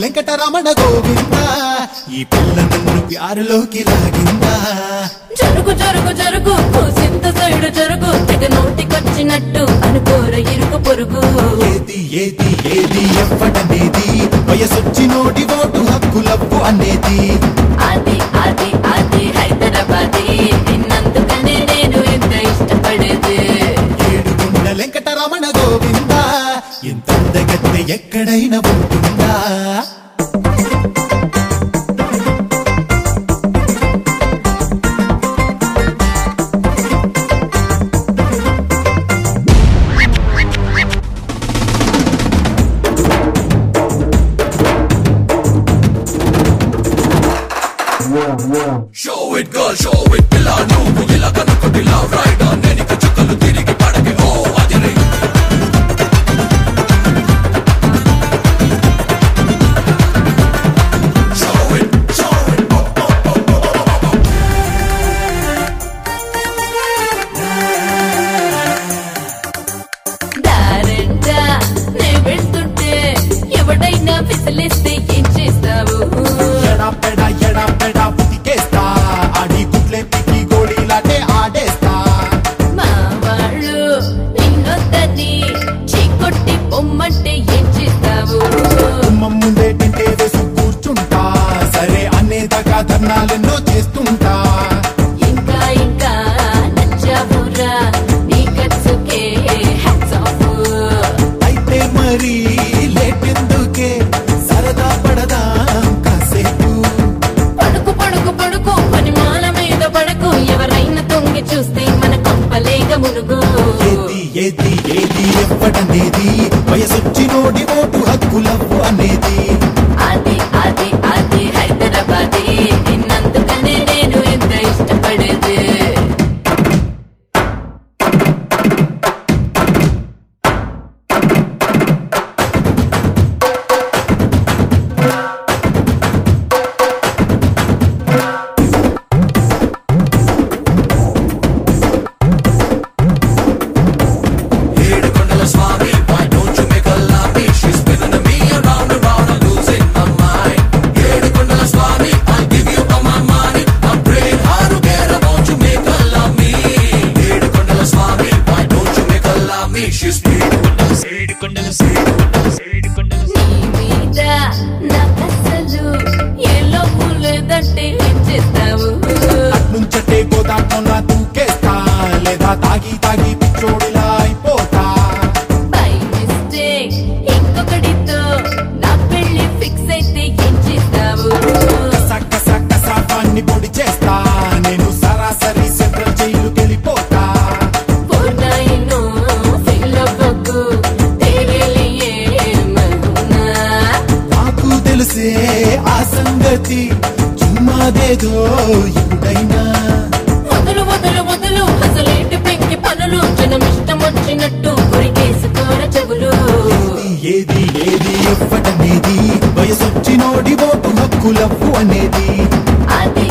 వెంకటరమణ గోవింద ఈ పిల్ల నన్ను ప్యారులోకి లాగిందా జరుగు జరుగు జరుగు సింత సైడు జరుగు తెగ నోటికొచ్చినట్టు అనుకోర ఇరుకు పొరుగు ఏది ఏది ఏది ఎవ్వడనేది వయసొచ్చి నోటి ఓటు హక్కులప్పు అనేది అది అది అది హైదరాబాదీ నిన్నందుకనే నేను ఎంత ఇష్టపడేది ఏడుగుండ వెంకటరమణ గోవింద ఎంత అందగత్తె ఎక్కడైనా ఉంటుందా Show it girl, show it పిల్ల నువ్వు ఇలా కనుక్కుంటిలా రైట్ ఆన్ వెనుక చుక్కలు తిరిగి పడకే ఓ అదిరే Show it, show it, దారంటా నే వెళ్తుంటే ఎవడైనా విసిలిస్తే ఏం చేస్తావు ఎడా పెడా ఎడా పెడా ఉతికేస్తా ఆడి గుడ్లే పికి గోళీలాటే ఆడేస్తా మా వాళ్ళు నిన్నొద్దని చీకొట్టి పొమ్మంటే ఏం చేస్తావు గుమ్మం ముందే తింటే వేసి కూర్చుంటా సరే అనేదాకా ధర్నాలెన్నో చేస్తుంటా ఇంకా ఇంకా నచ్చావురా నీ కచ్చుకే హ్యాట్స్ ఆఫ్ అయితే మరి లేటెందుకే సరదా పడదాం కాసేపు పడుకు పడుకు పడుకు పని మాల మీద పడకు ఎవరైనా తొంగి చూస్తే మన కొంపలేగ మునుగు ఏది ఏది ఏది ఎవ్వడనేది వయసొచ్చి నోడి ఓటు హక్కులవ్వు అనేది అది అది అది హైదరాబాదీ నిన్నందుకనే నేను ఎంత ఇష్టపడేది ఏడుకొండల స్వామి why don't you make her love me she's spinning me around and round I'm losing my mind ఏడుకొండల స్వామి I'll give you all my money I'm praying hard to get her won't you make her love me ఏడుకొండల స్వామి why don't you make her love me she's ఏడుకొండల నీ మీద నాకసలు ఏ లోపు లేదంటే ఏం చేస్తావు నుంచటే గోదాట్లో దూకేస్తా లేదా తాగి తాగి పిచ్చోడిలా అయిపోతా బై మిస్టేక్ ఇంకొకడితో నా పెళ్లి ఫిక్స్ అయితే ఏం చేస్తావు సక్క సక్క సాపాన్ని పొడి చేస్తా నేను సరాసరి సెంట్రల్ జైలుకెళ్ళిపోతా పూర్ణాయిను ఫీల్ అవ్వకు తేరే లియే మరునా నాకు తెలిసే ఆ సంగతి చుమ్మాదేదో ఇప్పుడైనా వదులు వదులు వదులు అసలేంటి పెంకి పనులు జనం ఇష్టం వచ్చినట్టు కొరికేసుకోర చెవులు ఏది ఏది ఎవ్వటనేది వయసొచ్చి నోడి ఓటు హక్కులవ్వు అనేది అది